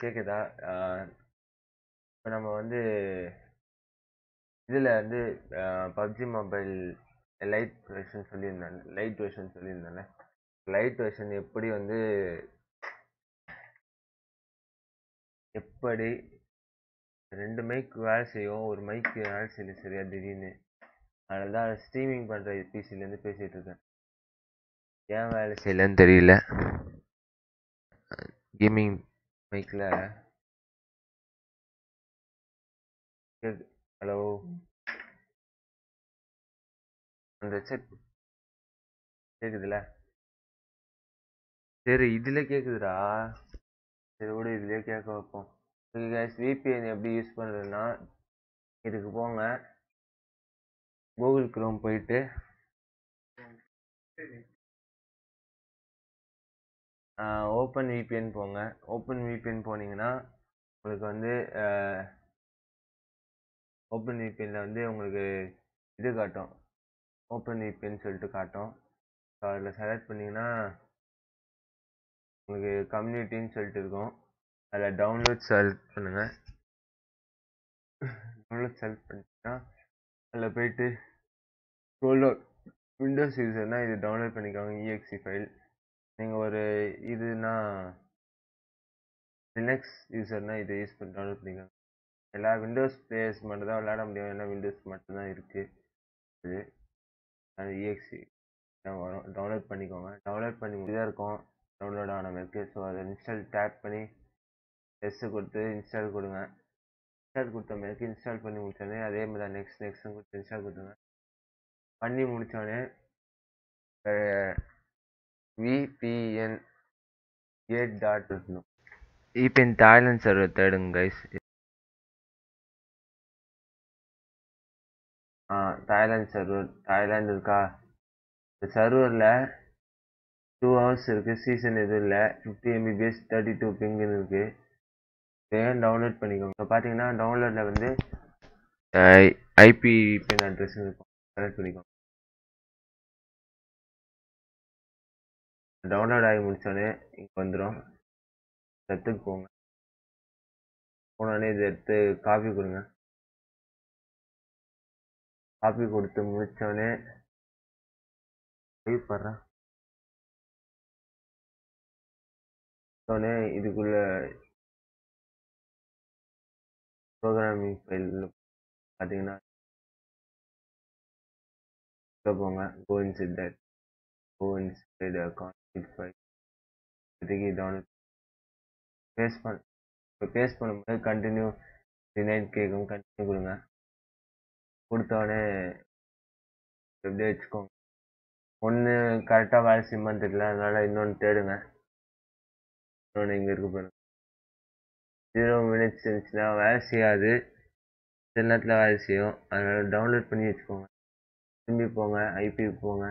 கேக்குதா இப்போ நம்ம வந்து இதில் வந்து பப்ஜி மொபைல் லைட் வெர்ஷன் சொல்லியிருந்தேன் லைட் வெர்ஷன் சொல்லியிருந்தேன்ல லைட் வெர்ஷன் எப்படி வந்து எப்படி ரெண்டு மைக் வேலை செய்யும் ஒரு மைக் வேலை செய்யல சரியா திடீர்னு அதனால தான் ஸ்ட்ரீமிங் பண்ணுற பிசிலேருந்து பேசிகிட்டு இருக்கேன் ஏன் வேலை செய்யலன்னு தெரியல கேமிங் மைக்கில் ஹலோ அந்த செட் கேக்குதுல சரி இதுல கேக்குதுடா சரி விடு இதுலயே கேட்க வைப்போம் ஓகே கைஸ் விபிஎன் எப்படி யூஸ் பண்ணுறதுன்னா இதுக்கு போங்க கூகுள் க்ரோம் போயிட்டு ஓப்பன் விபிஎன் போங்க ஓப்பன் விபிஎன் போனீங்கன்னா உங்களுக்கு வந்து ஓப்பன் விபிஎனில் வந்து உங்களுக்கு இது காட்டும் ஓப்பன் விபிஎன் சொல்லிட்டு காட்டும் ஸோ அதில் செலக்ட் பண்ணிங்கன்னா உங்களுக்கு கம்யூனிட்டின்னு சொல்லிட்டு இருக்கும் அதில் டவுன்லோட் செலக்ட் பண்ணுங்கள் டவுன்லோட் செலக்ட் பண்ணிட்டீங்கன்னா அதில் போயிட்டு டவுன்லோட் விண்டோஸ் யூசர்னால் இது டவுன்லோட் பண்ணிக்கோங்க இஎக்ஸி ஃபைல் நீங்கள் ஒரு இதுனா லினக்ஸ் யூசர்னால் இதை யூஸ் பண்ணி டவுன்லோட் பண்ணிக்கோங்க எல்லா விண்டோஸ் பிளேயர்ஸ் மட்டும் தான் விளையாட முடியும் ஏன்னா விண்டோஸ் மட்டும்தான் இருக்குது இது அது இஎக்ஸி தான் வரும் டவுன்லோட் பண்ணிக்கோங்க டவுன்லோட் பண்ணி முடிதான் இருக்கும் டவுன்லோட் ஆன மாதிரி ஸோ அதை இன்ஸ்டால் டேப் பண்ணி எஸ்ஸு கொடுத்து இன்ஸ்டால் கொடுங்க இன்ஸ்டால் கொடுத்த மாதிரி இன்ஸ்டால் பண்ணி முடிச்சோடனே அதே மாதிரி தான் நெக்ஸ்ட் நெக்ஸ்ட் கொடுத்து இன்ஸ்டால் கொடுத்துங்க பண்ணி முடித்தோடனே விபிஎன் கேட் டாட் இருக்கணும் விபிஎன் தாய்லாந்து சர்வர் தேடுங்க கைஸ் ஆ தாய்லாந்து சர்வர் தாய்லாந்து இருக்கா இந்த சர்வரில் டூ ஹவர்ஸ் இருக்குது சீசன் எதுவும் இல்லை ஃபிஃப்டி எம்பிபிஎஸ் தேர்ட்டி டூ பிங்குன்னு இருக்குது இதையும் டவுன்லோட் பண்ணிக்கோங்க இப்போ பார்த்தீங்கன்னா டவுன்லோடில் வந்து ஐபி பின் அட்ரஸ் இருக்கும் செலக்ட் பண்ணிக்கோங்க டவுன்லோட் ஆகி முடிச்சோடனே இங்கே வந்துடும் இடத்துக்கு போங்க போனோடனே இதை எடுத்து காப்பி கொடுங்க காப்பி கொடுத்து முடிச்சோடனே வெயிட் பண்ணுறேன் உடனே இதுக்குள்ள ப்ரோக்ராமிங் ஃபைல் பார்த்தீங்கன்னா போங்க go inside that go inside config file இப்போதைக்கு டவுன்லோட் பேஸ்ட் பண்ண இப்போ பேஸ்ட் பண்ணும்போது கண்டினியூ டினைட் கேட்கும் கண்டினியூ கொடுங்க கொடுத்தோடனே எப்படியே வச்சுக்கோங்க ஒன்று கரெக்டாக வேலை செய்யுமான்னு தெரியல அதனால் இன்னொன்று தேடுங்க இன்னொன்று இங்கே இருக்கு பாருங்க ஜீரோ மினிட்ஸ் இருந்துச்சுன்னா வேலை செய்யாது சில நேரத்தில் வேலை செய்யும் அதனால் டவுன்லோட் பண்ணி வச்சுக்கோங்க திரும்பி போங்க ஐபி போங்க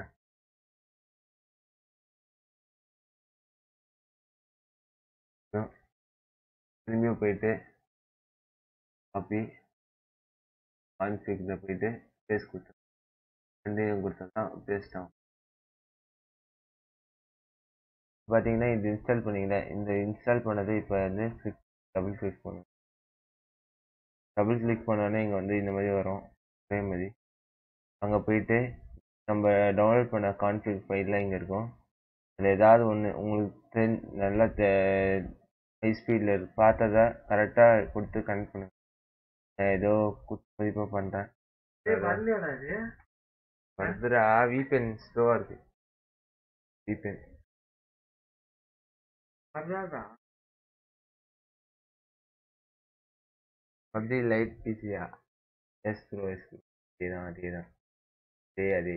திரும்பியும் போயிட்டு காப்பி கான்ஃபிகில் போயிட்டு பேஸ்ட் கொடுத்து ரெண்டையும் கொடுத்தா பேஸ்ட் ஆகும் பார்த்தீங்கன்னா இது இன்ஸ்டால் பண்ணீங்களே இந்த இன்ஸ்டால் பண்ணது இப்போ வந்து கிளிக் டபுள் கிளிக் பண்ணுங்க டபுள் கிளிக் பண்ணோடனே இங்கே வந்து இந்த மாதிரி வரும் அதே மாதிரி அங்கே போயிட்டு நம்ம டவுன்லோட் பண்ண கான்ஃபிக் ஃபைல்லாம் இங்கே இருக்கும் அதில் ஏதாவது ஒன்று உங்களுக்கு தெரி நல்லா தெ ஹை ஸ்பீடில் இருக்கு பார்த்ததை கரெக்டாக கொடுத்து கனெக்ட் பண்ணுங்க நான் ஏதோ குத்து மதிப்பாக பண்ணுறேன் வருதுடா விபிஎன் ஸ்லோவாக இருக்கு விபிஎன் பப்ஜி லைட் பிசியா எஸ் ப்ரோ எஸ் அதேதான் அதேதான் அதே அதே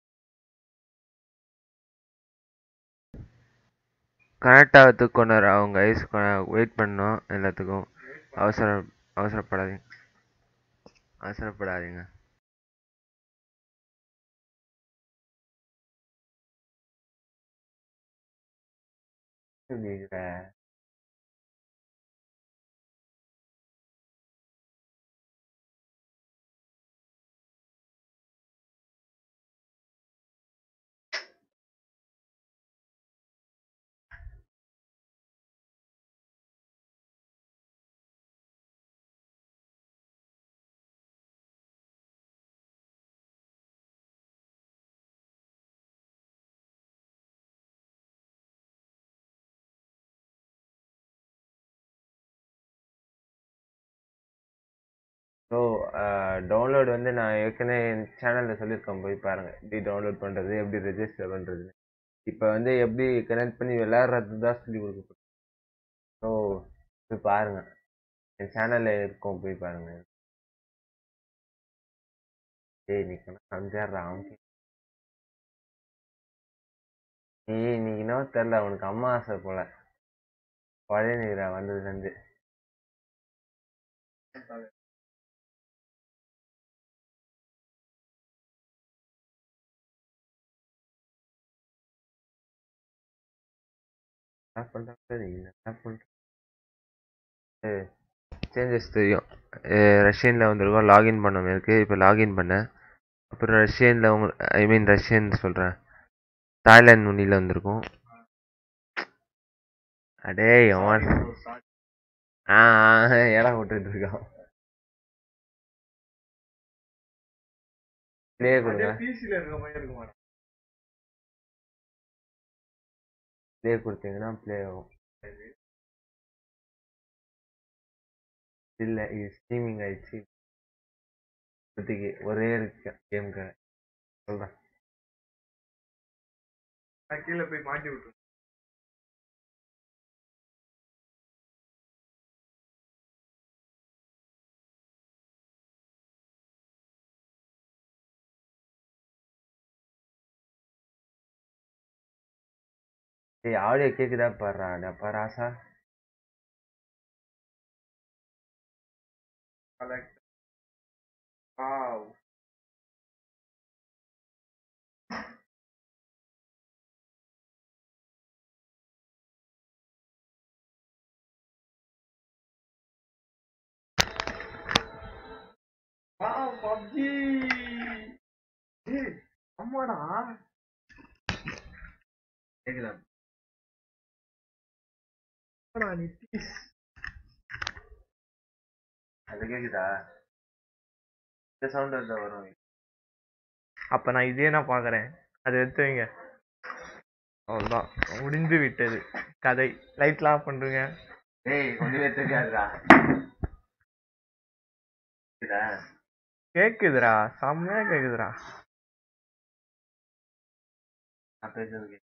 கனெக்ட் ஆகிறதுக்கு கொஞ்ச நேரம் அவங்க ஐஸ் வெயிட் பண்ணோம் எல்லாத்துக்கும் அவசரம் அவசரப்படாதீங்க அவசரப்படாதீங்க கேட்குற ஸோ டவுன்லோட் வந்து நான் ஏற்கனவே என் சேனலில் சொல்லியிருக்கேன் போய் பாருங்கள் எப்படி டவுன்லோட் பண்ணுறது எப்படி ரெஜிஸ்டர் பண்ணுறது இப்போ வந்து எப்படி கனெக்ட் பண்ணி விளையாடுறது தான் சொல்லி கொடுக்க ஸோ போய் பாருங்கள் என் சேனலில் இருக்கும் போய் பாருங்கள் ஏய் நீ சமைச்சாடுறா அவனுக்கு ஏய் நீ என்ன தெரில அவனுக்கு அம்மா ஆசை போல பழைய நீரா வந்ததுலேருந்து என்ன பண்ணுறது நீ என்ன பண்ணுற சேஞ்சஸ் தெரியும் ரஷ்யனில் வந்திருக்கோம் லாகின் பண்ண இருக்கு இப்போ லாகின் பண்ணேன் அப்புறம் ரஷ்யனில் உங்க ஐ மீன் ரஷ்யன் சொல்கிறேன் தாய்லாந்து முன்னியில் வந்திருக்கும் அடே அவன் ஆ இடம் விட்டுட்டு இருக்கான் ப்ளே கொடுங்க பிசில இருக்க மாதிரி இருக்க மாட்டேன் ப்ளே கொடுத்தீங்கன்னா ப்ளே ஆகும் இல்லை இது ஸ்ட்ரீமிங் ஆயிடுச்சு இப்போதைக்கு ஒரே இருக்கு கேமுக்கு சொல்கிறேன் நான் கீழே போய் மாட்டி விட்டுருவேன் ஏய் ஆடியோ கேக்குதா பாடுறா டப்பா ராசா கலெக்ட் வாவ் வாவ் பப்ஜி ஏய் அம்மாடா கேக்குதா அம்மாடா நிதிஷ் அது கேக்குதா இந்த சவுண்ட் வந்து வரும் அப்ப நான் இதே நான் பாக்குறேன் அதை எடுத்து வைங்க அவ்வளோதான் முடிந்து விட்டது கதை லைட்லாம் ஆஃப் பண்றீங்க ஏய் ஒண்ணுமே தெரியாதுடா கேக்குதா கேக்குதுடா செம்மையா கேக்குதுடா நான் பேசுறது கேக்குதா?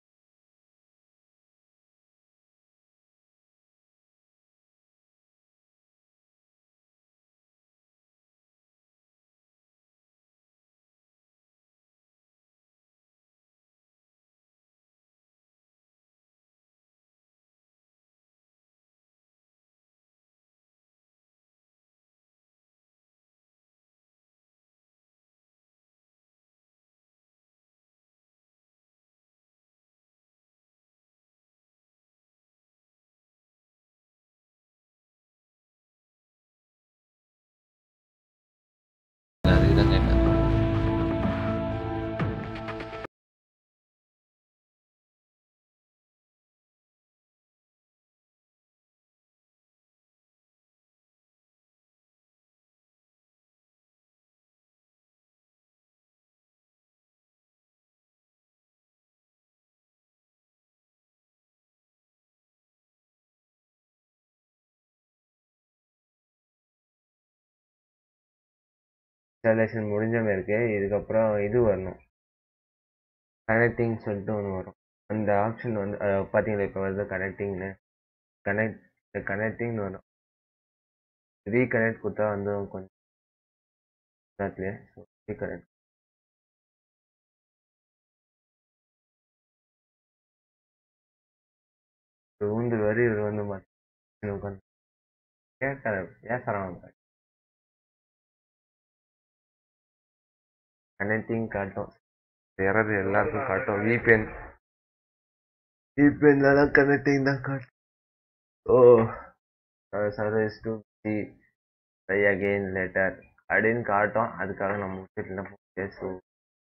அதுக்குதான் கேட்டேன் இன்ஸ்டாலேஷன் முடிஞ்ச மாதிரி இருக்கு இதுக்கப்புறம் இது வரணும் கனெக்டிங் சொல்லிட்டு ஒன்று வரும் அந்த ஆப்ஷன் வந்து அஹ், பாத்தீங்களா இப்போ வருது கனெக்டிங்னு கனெக்ட் கனெக்டிங்னு வரும் ரீகனெக்ட் கொடுத்தா வந்து கொஞ்சம் நேரத்துலேயே ஸோ ரீகனெக்ட் ஊந்து வரி இவர் வந்து மாட்டேன் உட்காந்து கேட்கற பேசுகிறான் கனெக்டிங் காட்டும் எரர் எல்லாருக்கும் காட்டும் VPN VPNலாம் கனெக்டிங் தான் காட்டும் oh service to see try again later அப்படின்னு காட்டும் அதுக்காக நம்ம வீட்டில் பேசுவோம்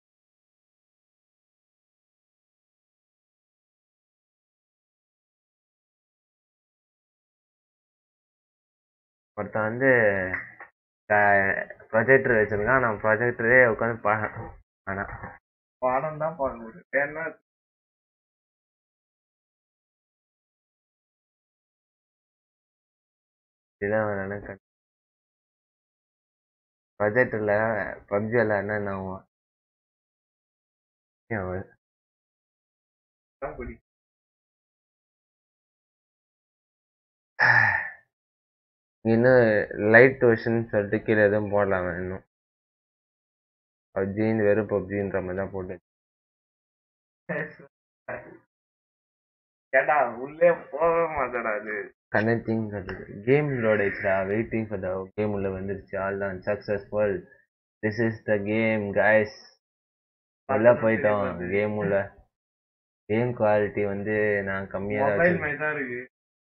ஒருத்தன் வந்து ப்ரொஜெக்டர் வச்சிருக்கான் நான் ப்ரொஜெக்டரே உட்காந்து பா ஆனால் பாடம் தான் பார்க்க முடியும் வேணா இதுதான் நினைக்க பட்ஜெட்டில் பப்ஜி விளாட்னா என்ன ஆகும் ஏன் அவன் அதான் பிடிக்கும் இன்னும் லைட் வெர்ஷன் சொல்லிட்டு கீழே எதுவும் போடலாம் இன்னும் பப்ஜின்னு வெறும் பப்ஜின்ற மாதிரி தான் போட்டு ஏடா உள்ளே போகவே மாட்டேடா அது கனெக்டிங் கேம் லோட் ஆயிடுச்சுடா வெயிட்டிங் ஃபார் த கேம் உள்ள வந்துருச்சு ஆல் தான் successful this is the game guys உள்ள போயிட்டோம் கேம் உள்ள கேம் குவாலிட்டி வந்து நான் கம்மியாக தான் மொபைல் வச்சிருக்கேன். மாதிரி தான் இருக்கு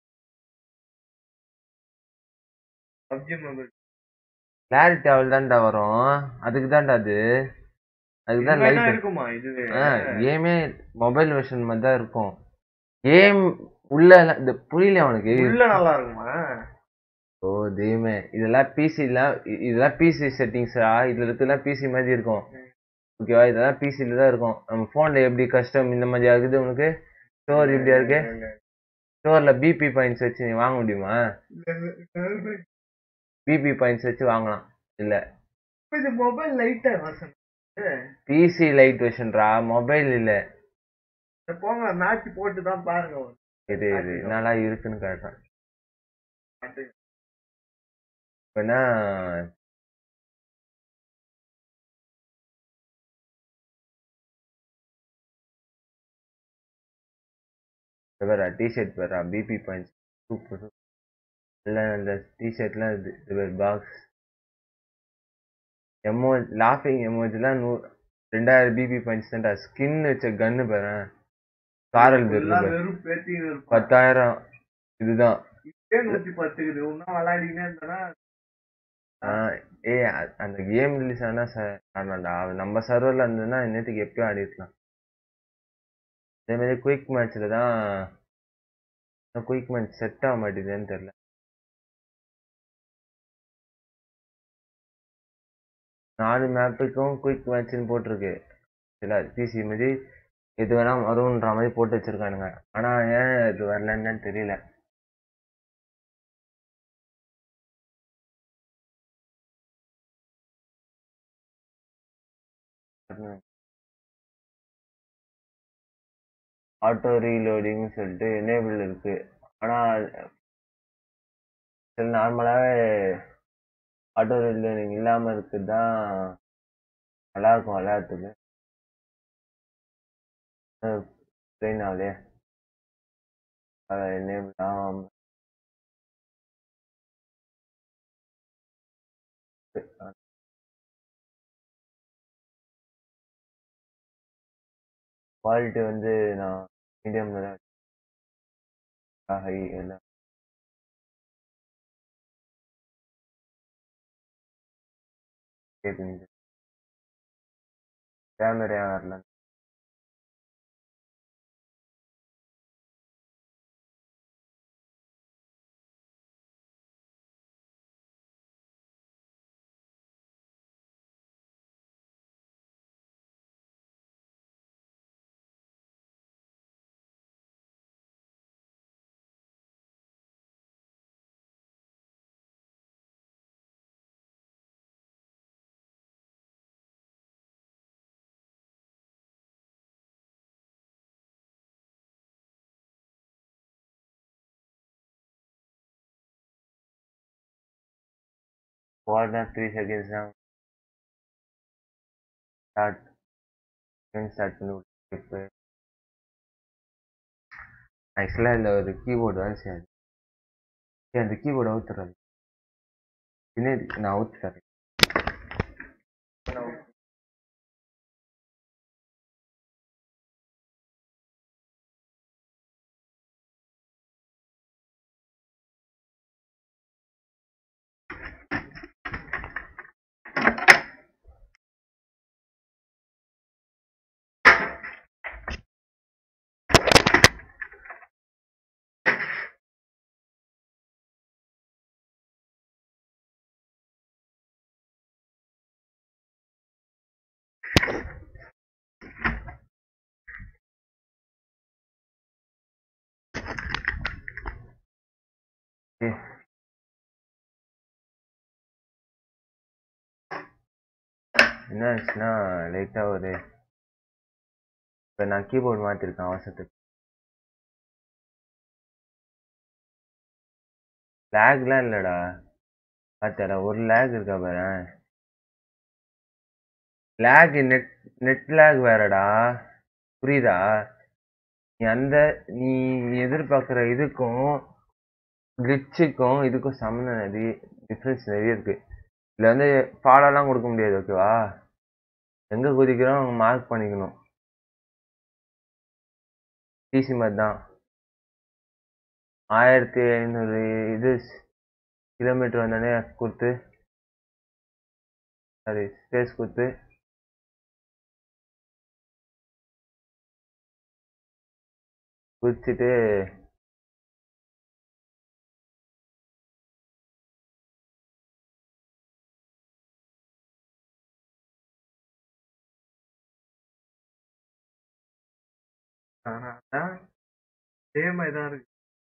பப்ஜி மொபைல் கிளாரிட்டி அவள் தான்டா வரும் அதுக்கு தான்டா அது அதுக்கு தான் லைட் இருக்குமா இதுவே கேமே மொபைல் வெர்ஷன் மாதிரி தான் இருக்கும் கேம் உள்ள எல்லாம் இந்த புரியல அவனுக்கு உள்ள நல்லா இருக்குமா ஓ தெய்வமே இதெல்லாம் பிசிலாம் இதெல்லாம் பிசி செட்டிங்ஸா இதுல இருக்கிறதுலாம் பிசி மாதிரி இருக்கும் ஓகேவா இதெல்லாம் பிசில தான் இருக்கும் நம்ம போன்ல எப்படி கஷ்டம் இந்த மாதிரி ஆகுது உனக்கு ஸ்டோர் இப்படியா இருக்கு ஸ்டோர்ல பிபி பாயிண்ட்ஸ் வச்சு நீ வாங்க முடியுமா பிபி பாயிண்ட்ஸ் வச்சு வாங்கலாம் இல்ல இது மொபைல் லைட்டா வசன் பிசி லைட் வெர்ஷன்ரா மொபைல் இல்ல போங்க மேட்ச் போட்டு தான் பாருங்க இது இது நல்லா இருக்குன்னு கேட்டேன் இப்பனா வேற டிஷர்ட் வேற பிபி பாயிண்ட்ஸ் சூப்பர் இல்லை அந்த டிஷர்ட்லாம் இது இது பாக்ஸ் எமோ லாஃபிங் எமோஜிலாம் நூ ரெண்டாயிரம் பிபி பாயிண்ட்ஸ் தான்டா ஸ்கின் வச்ச கன்னு பாரு காரல் எல்லாம் பேர் வெறும் பேத்தி இருப்பான் பத்தாயிரம் இதுதான் இப்பயே நூத்தி பத்துக்குது இன்னும் விளையாடினே இருந்தா ஆஹ் ஏய் அ- அந்த கேம் ரிலீஸ் ஆனா ஆனாடா நம்ம சர்வர்ல இருந்ததுன்னா இன்னத்துக்கு எப்பயும் ஆடி இருக்கலாம் அதே மாதிரி குயிக் மேட்ச்ல தான் குயிக் மேட்ச் செட் ஆக மாட்டேங்குதுன்னு தெரியல நாலு மேப்புக்கும் குயிக் மேட்ச்னு போட்டிருக்கு இல்ல பிசி மாதிரி எது வேணா வரும்ன்ற மாதிரி போட்டு வச்சிருக்கானுங்க ஆனா ஏன் இது வரலன்னு தெரியல ஆட்டோ ரீலோடிங் சொல்லிட்டு எனேபிள் இருக்கு ஆனா சில நார்மலாவே ஆட்டோ ரீலோடிங் இல்லாம இருக்குது தான் நல்லா இருக்கும் விளையாட்டுக்கு ட்ரெயின் ஆகுதே அதை எனேபிள் ஆகாம குவாலிட்டி வந்து நான் மீடியம்ல தான் ஹை எல்லாம் கேட்குது கேமரா வரல போனா த்ரீ செகண்ட்ஸ் தான் ஸ்டார்ட் ஸ்டார்ட் பண்ணி இப்போ ஆக்சுவலாக இந்த ஒரு கீபோர்டு தான் சரி சரி, அந்த கீபோர்டு அவுத்துறது பின்னாடி நான் அவுத்து தரேன் ஏ என்ன ஆச்சுன்னா லைட்டாக ஒரு இப்போ நான் கீபோர்டு மாற்றிருக்கேன் அவசரத்துக்கு லேக்லாம் இல்லைடா பார்த்தாடா ஒரு லேக் இருக்கா பாரு லேக் நெட் நெட் லேக் வேறடா புரியுதா நீ அந்த நீ எதிர்பார்க்குற இதுக்கும் கிளிச்சுக்கும் இதுக்கும் சம்மந்தம் நிறைய டிஃப்ரென்ஸ் நிறைய இருக்கு இதில் வந்து ஃபாலோலாம் கொடுக்க முடியாது ஓகேவா எங்கே குதிக்கிறோம் அங்கே மார்க் பண்ணிக்கணும் டிசி மாதிரி தான் ஆயிரத்தி ஐநூறு இது கிலோமீட்டர் வந்தோடனே கொடுத்து சாரி ஸ்பேஸ் கொடுத்து குதிச்சுட்டு ஆனா அதான் அதே மாதிரி தான் இருக்கு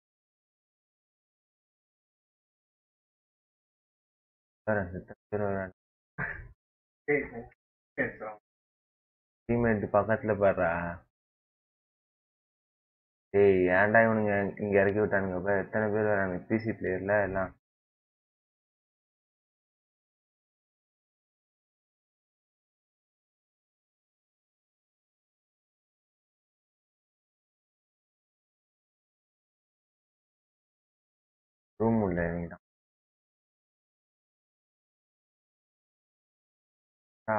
வரேன் சித்தர் வரேன் ஏய், பேசுறோம். டீம்மேட் பக்கத்துல பாடுறா ஏய் ஏன்டா இவனுங்க இங்க இறக்கி விட்டானுங்க அப்ப எத்தனை பேர் வராங்க பிசி பிளேயர்ல எல்லாம் ரூம் உள்ள இறங்கிட்டான் ஆ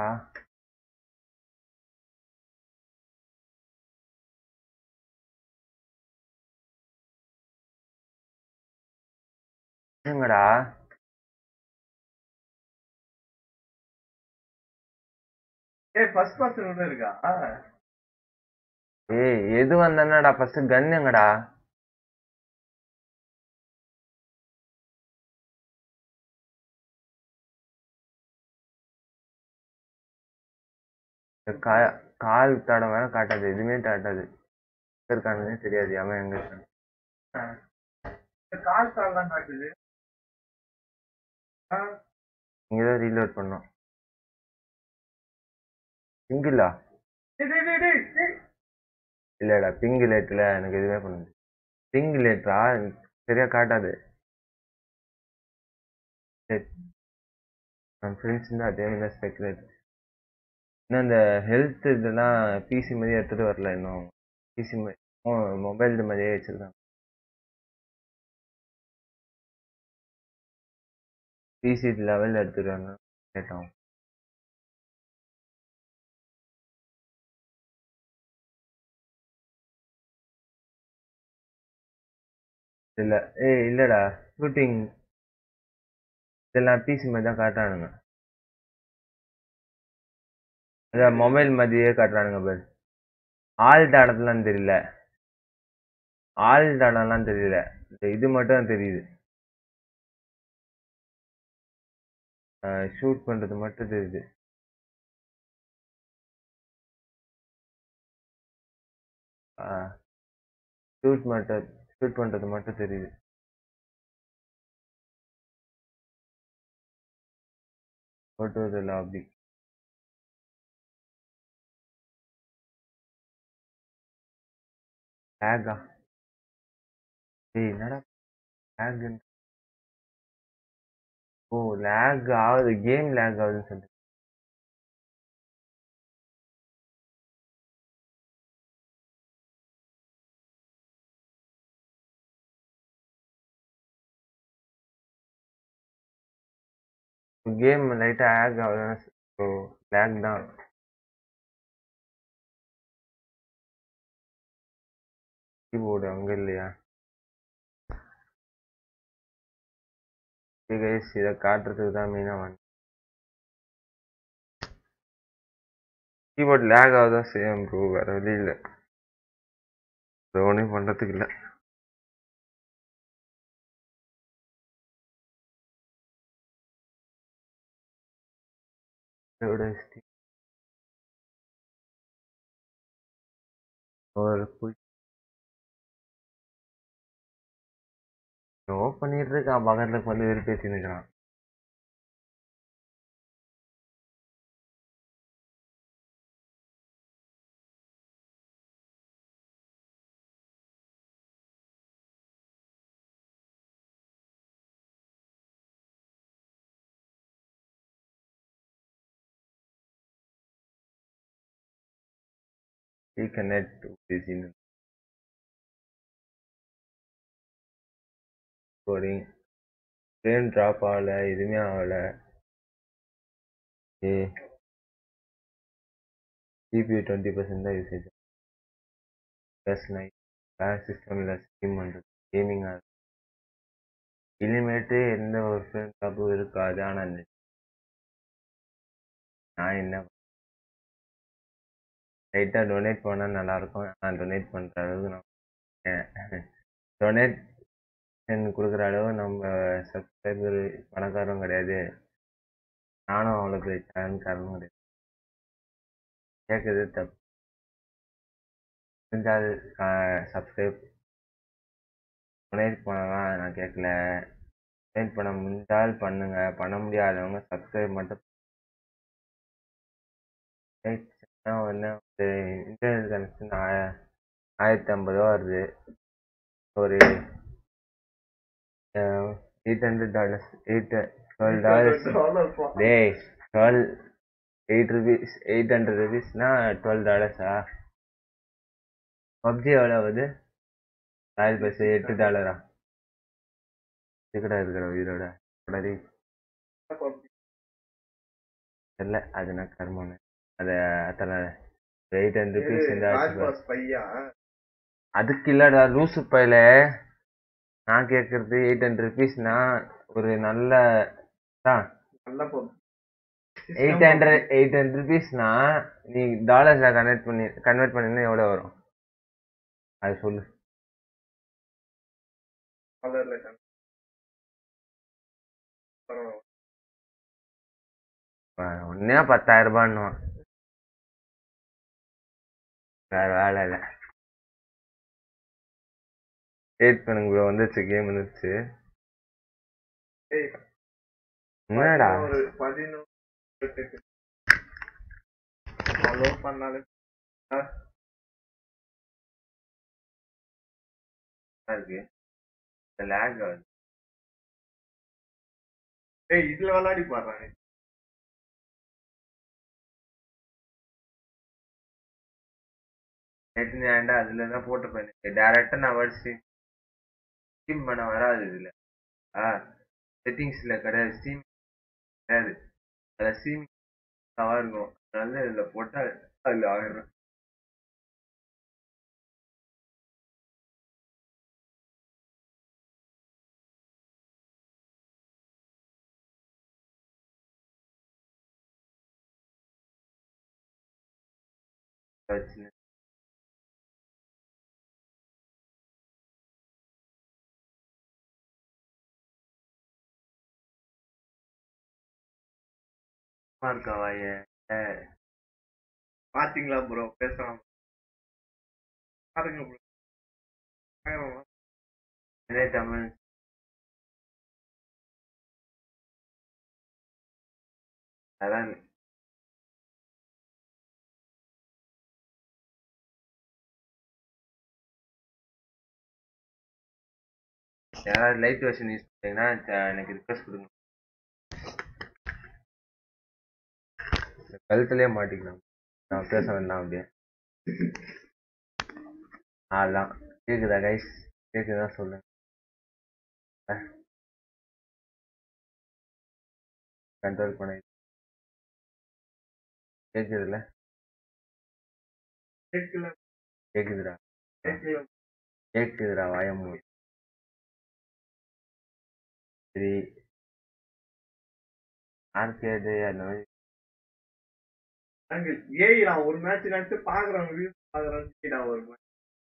என்னங்கடா ஏய் ஃபர்ஸ்ட் பர்சன் ஒன்று இருக்கா ஏய் எது வந்தேன்னாடா ஃபர்ஸ்ட் கன் எங்கடா இந்த கா- கால் தடம் வேற காட்டாது எதுவுமே காட்டாது எங்க இருக்கானுன்னே தெரியாது அவன் எங்க இருக்கான் இந்த கால் கால் தான் காட்டுது ஆ, இங்கதான் ரீலோட் பண்ணோம் சிங்கிளா டேய், டேய், டேய், டேய், டேய். இல்லடா பிங்க் லேட்ல எனக்கு எதுவுமே பண்ண முடியாது பிங்க் லேட்ரா சரியா காட்டாது சரி. நம்ம ஃப்ரெண்ட்ஸ் இருந்தா அதே மாதிரி தான் ஸ்பெக்குலேட் இன்னும் அந்த ஹெல்த் இதெல்லாம் பிசி மாதிரியே எடுத்துட்டு வரல இன்னும் பிசி மொபைல் மாதிரியே வச்சிருக்காங்க பிசி லெவலில் எடுத்துட்டு வரணும் கேட்டோம் இல்ல ஏய் இல்லடா ஷூட்டிங் இதெல்லாம் பிசி மாதிரி தான் காட்டுறானுங்க அதான் மொபைல் மாதிரியே காட்டுறானுங்க பேர் ஆள் தடத்துலாம் தெரியல ஆள் தடம்லாம் தெரியல இந்த இது மட்டும் தான் தெரியுது ஷூட் பண்றது மட்டும் தெரியுது ஷூட் மட்டும் ஷூட் பண்றது மட்டும் தெரியுது go to the lobby Lekha ஏய் என்னடா லேக் ஓ லேக் ஆகுது கேம் லேக் ஆகுதுன்னு சொல்லி கேம் லைட்டா லேக் ஆகுதுன்னு ஸோ லேக் தான் கீபோர்டு அங்க இல்லையா கைஸ் இதை காட்டுறதுக்கு தான் மெயினாக வந்து கீபோர்ட் லேக் ஆகுதான் செய்யும் ப்ரோ வேற வழி இல்லை ஒன்றும் பண்ணுறதுக்கு இல்லை இதோட Steam ஒரு புல் ஓ பண்ணிட்டு இருக்கான் பக்கத்துல வந்து வெறுப்பேத்தி நிற்கிறான் reconnect to this in recording frame drop ஆகல எதுவுமே ஆகல ஏ CPU டுவெண்ட்டி பர்சன்ட் தான் யூசேஜ் ப்ளஸ் நைட் பேக் சிஸ்டமில் ஸ்ட்ரீம் பண்ணுறது கேமிங்காக இனிமேட்டு எந்த ஒரு ஃப்ரேம் ட்ராப்பும் இருக்காது ஆனால் நான் என்ன லைட்டாக டொனேட் பண்ணால் நல்லாயிருக்கும் நான் டொனேட் பண்ணுற அளவுக்கு நான் டொனேட் கொடுக்குற அளவு நம்ம சப்ஸ்கிரைபர் பணக்காரரும் கிடையாது நானும் அவ்வளோ பெரிய சேனல்காரனும் கிடையாது கேட்குறது தப்பு முடிஞ்சால் சப்ஸ்கிரைப் டொனேட் பண்ணலாம் நான் கேட்கல டொனேட் பண்ண முடிஞ்சால் பண்ணுங்க பண்ண முடியாதவங்க சப்ஸ்கிரைப் மட்டும் ஒன்று ஒரு இன்டர்நெட் கனெக்ஷன் ஆய ஆயிரத்தி ஐம்பது ரூபா வருது ஒரு eight hundred dollars eight twelve dollars டேய் twelve eight rupees eight hundred ருபீஸ்னா டுவெல் டாலர்ஸா பப்ஜி எவ்வளோ ஆகுது ராயல் பஸ் எட்டு டாலரா இருக்கடா இருக்கிற உயிரோட உடனே தெரியல அது நான் கர்மன்னு அதை அத்தனை எயிட் ஹண்ட்ரட் ருபீஸ் இருந்தாச்சு அதுக்கு இல்லடா லூசு பையில நான் கேட்கறது எயிட் ஹண்ட்ரட் ருபீஸ்னா ஒரு நல்ல எயிட் ஹண்ட்ரட் எயிட் ஹண்ட்ரட் ருபீஸ்னா நீ டாலர்ஸ்ல கன்வெர்ட் பண்ணி கன்வெர்ட் பண்ணினா எவ்வளோ வரும் அது சொல்லு ஒன்னே பத்தாயிரம் ரூபான்னுவான் வேற வேலை இல்லை வெயிட் பண்ணுங்க ப்ரோ வந்துச்சு கேம் வந்துச்சு என்னடா இருக்கு லேக் ஆகுது ஏய் இதுல விளையாடி பாடுறாங்க நேற்று ஏன்டா அதுல தான் போட்டு போயிருந்தேன் டேரக்டா நான் வடிச்சு ஸ்டீம் பண்ண வராது இதுல ஆ செட்டிங்ஸ்ல கிடையாது ஸ்டீம் கிடையாது அதில் ஸ்டீம் தவா இருக்கும் அதனால இதுல போட்டா அதுல ஆயிடும் பிரச்சனை இருக்கா வாய பாத்தீங்களா ப்ரோ பேசலாம் பாருங்க ப்ரோ இதே தமிழ் அதான் யாராவது லைட் வெர்ஷன் யூஸ் பண்ணீங்கன்னா த- எனக்கு ரிக்வஸ்ட் கொடுங்க இந்த கழுத்துலயே மாட்டிக்கலாம் நான் பேச வேண்டாம் அப்படியே அதான் கேக்குதா கைஸ் கேக்குதா சொல்லுங்க கண்ட்ரோல் பண்ண கேக்குதுல்ல கேட்கல கேக்குதுடா கேட்கல கேக்குதுடா வாயமூ சரி ஆர்கேடு அந்த மாதிரி நாங்க ஏய் நான் ஒரு மேட்ச் நினைச்சு பாக்குறேன் வியூஸ் பாக்குறேன் நான் ஒரு match.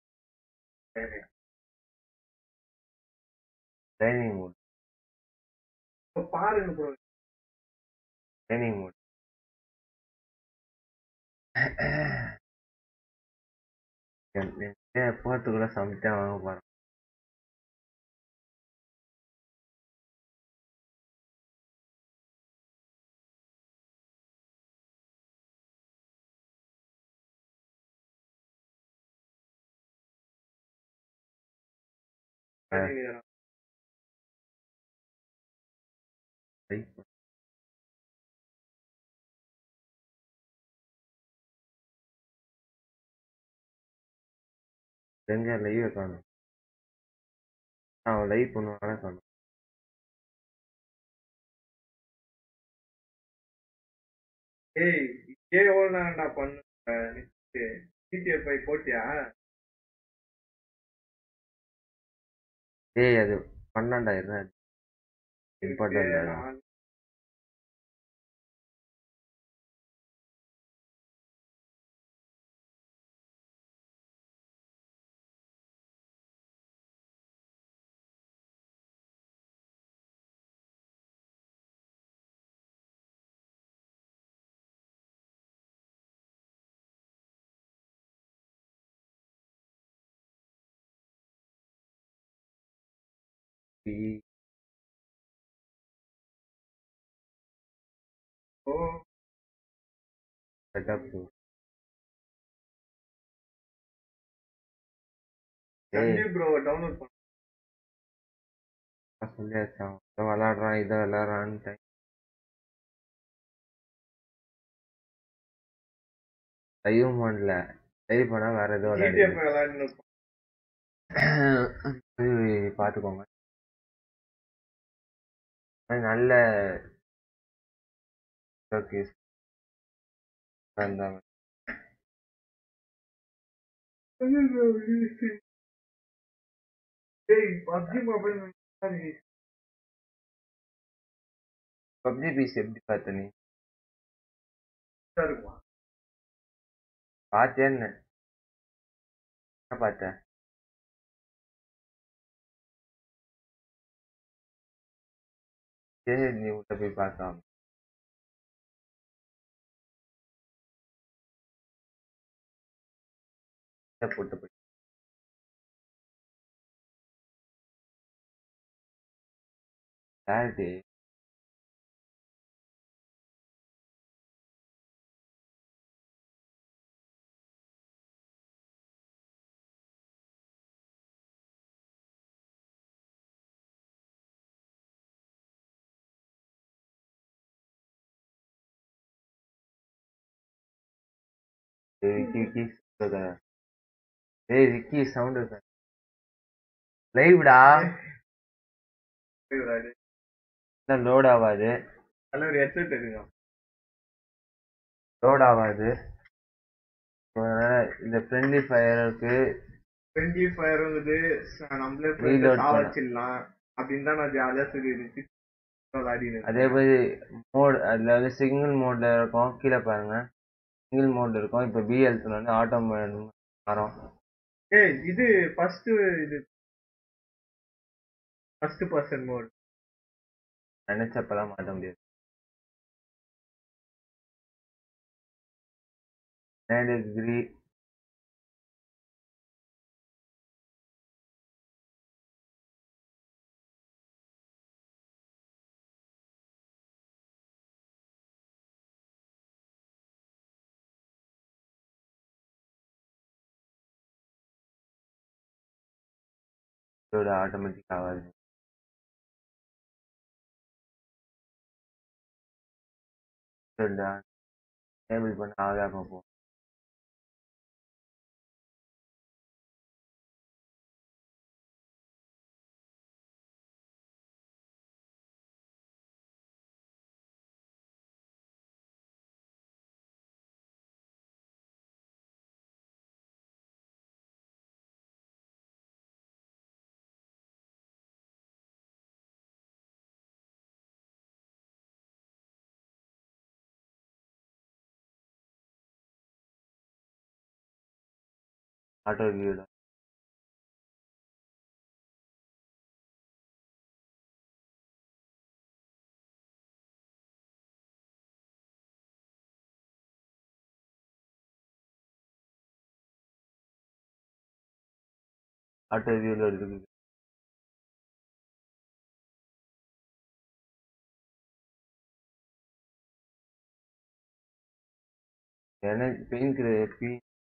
ட்ரைனிங் மூட் இப்ப பாருங்க ப்ரோ ட்ரைனிங் மூட் போறதுக்குள்ள சமைச்சா வாங்க போறேன் Right. எங்க லைவ் காணும் அவன் லைவ் பண்ணுவானா காணும் ஏய் இதே எவ்வளவு நேரம்டா பண்ண ஜிடிஎஃப் போட்டியா டேய் அது பண்ணாண்டா என்ன இம்பார்ட்டன்ட் நான் ஓ செட்டப் ஏய் சஞ்சீவ் ப்ரோ டவுன்லோட் பண்ண நான் சொல்லியாச்சு அவன் இதை விளாடுறான் இதை விளாடுறான்ட்டு லைவும் பண்ணல லைவ் பண்ணா வேற ஏதோ ஜிடிஎஃப் விளையாடு விளையாடணும் பார்த்துக்கோங்க அது நல்ல ஓகே இருந்தாங்க ஏய் பப்ஜி மொபைல் பப்ஜி பிசி எப்படி பார்த்த நீ இருக்குமா பார்த்தேன்னு என்ன பார்த்த சரி நீ உள்ள போய் பார்க்கலாம் போட்டு போய் யாருடி ஏய், விக்கி விக்கி சொல்லுங்க. ஏய் விக்கி சவுண்ட் இருக்கா லைவ்டா லோட் ஆகாது நல்ல ஒரு ஹெட்செட் இருக்குங்க லோட் ஆகாது அதனால இந்த ஃப்ரெண்ட்லி ஃபயருக்கு டுவெண்ட்டி ஃபயர் வந்து நம்மளே Reload போய் பண்ண. வச்சிடலாம் அப்படின்னு தான் நான் ஜாலியா சொல்லி இருந்துச்சு விளையாடினேன் அதே மாதிரி மோட் அதில் வந்து சிங்கிள் மோட்ல இருக்கும் கீழே பாருங்க சிங்கிள் மோட் இருக்கும் இப்போ பிஎல் வந்து ஆட்டோ வரும் ஏய் இது ஃபர்ஸ்ட் இது ஃபர்ஸ்ட் பர்சன் மோட் நினைச்சப்பெல்லாம் மாற்ற முடியாது டிகிரி இதோட ஆட்டோமேட்டிக் ஆகாது டேபிள் பண்ண ஆகாம போ ஆட்டோ வியூட ஆட்டோ வியூல இருக்குது எனக்கு பெயின் கிரேப்பி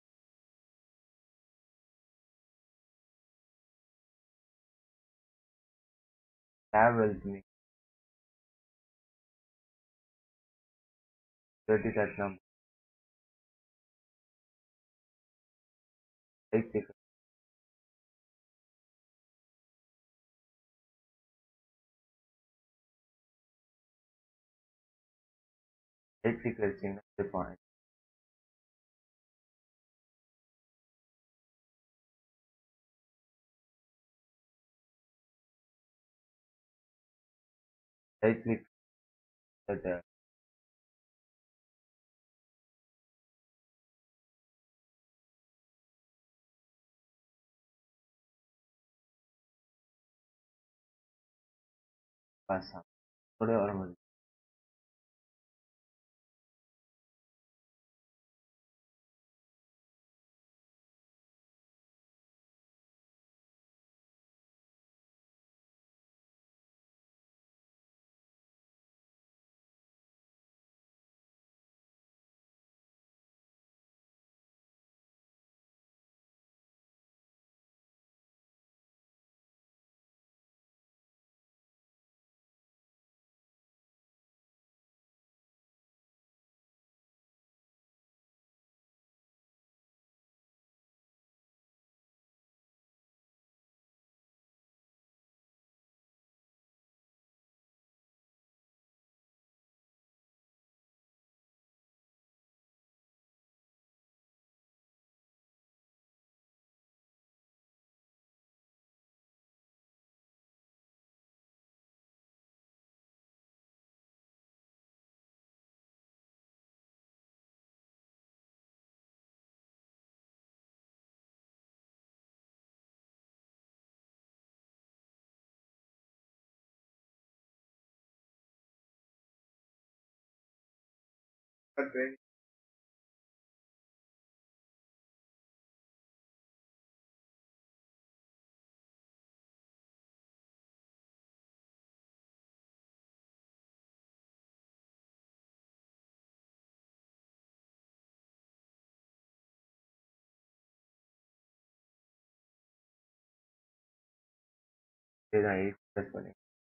have helped me. Thirty that number. Take it. Right click வச்சிங்கன்னா எடுப்பான் ரைட் கிளிக் பாஸ் கூட வர முடியும் இதுதான் எயிட் ப்ளஸ் பண்ணி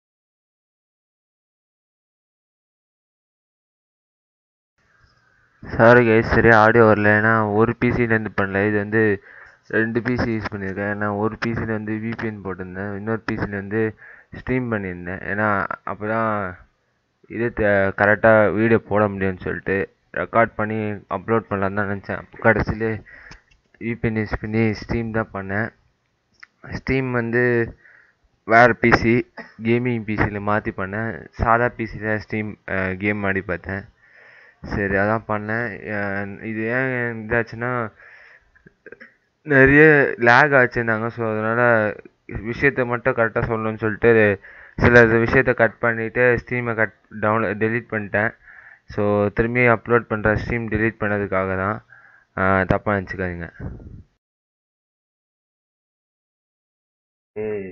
சாரி கைஸ் சரியா ஆடியோ வரல ஏன்னா ஒரு பிசிலேருந்து பண்ணல இது வந்து ரெண்டு பிசி யூஸ் பண்ணியிருக்கேன் ஏன்னா ஒரு பிசியில் வந்து விபிஎன் போட்டிருந்தேன் இன்னொரு பிசியில் வந்து ஸ்ட்ரீம் பண்ணியிருந்தேன் ஏன்னா அப்போ தான் இது கரெக்டாக வீடியோ போட முடியும்னு சொல்லிட்டு ரெக்கார்ட் பண்ணி அப்லோட் பண்ணலான்னு தான் நினச்சேன் கடைசியிலே விபிஎன் யூஸ் பண்ணி ஸ்ட்ரீம் தான் பண்ணேன் ஸ்ட்ரீம் வந்து வேறு பிசி கேமிங் பிசியில் மாற்றி பண்ணேன் சாதா பிசியில் ஸ்ட்ரீம் கேம் ஆடி பார்த்தேன் சரி அதான் பண்ணேன் அஹ் இது ஏன் இதாச்சுன்னா நிறைய லேக் ஆச்சுன்னாங்க ஸோ அதனால் விஷயத்த மட்டும் கரெக்டாக சொல்லணும்னு சொல்லிட்டு சில விஷயத்த கட் பண்ணிவிட்டு ஸ்ட்ரீமை கட் டவுன்லோட் டெலீட் பண்ணிட்டேன் ஸோ திரும்பி அப்லோட் பண்ணுற ஸ்ட்ரீம் டெலீட் பண்ணதுக்காக தான் தப்பாக நினச்சிக்காதீங்க ஏய்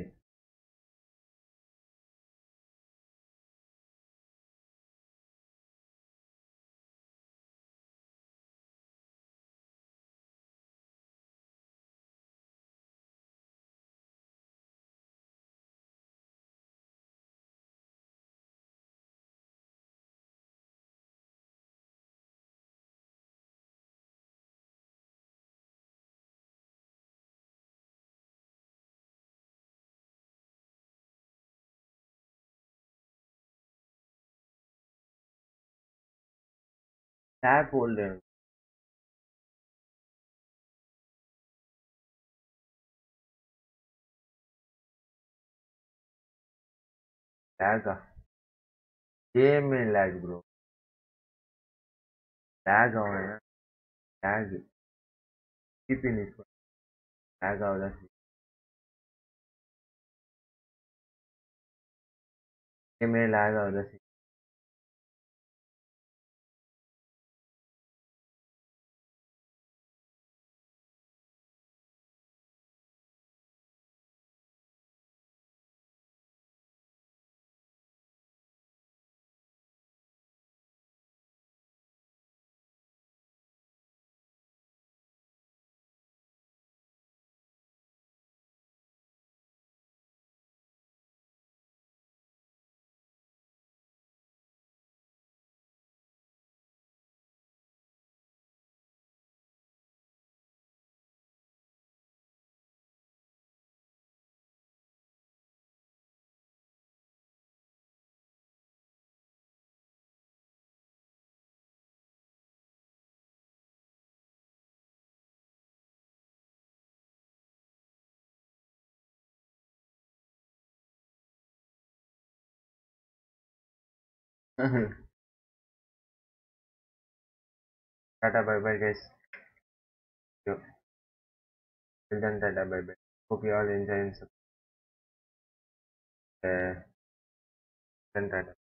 டேப் ஹோல்டர் லேகா கேமே லேக் ப்ரோ லேக் ஆகும் லேக் டிபிஎன் யூஸ் பண்ண லேக் ஆகுதா கேமே லேக் ஆகுதா Tata bye bye guys. Yo. Till then Tata bye bye. Hope you all enjoy and support. Uh, then Tata.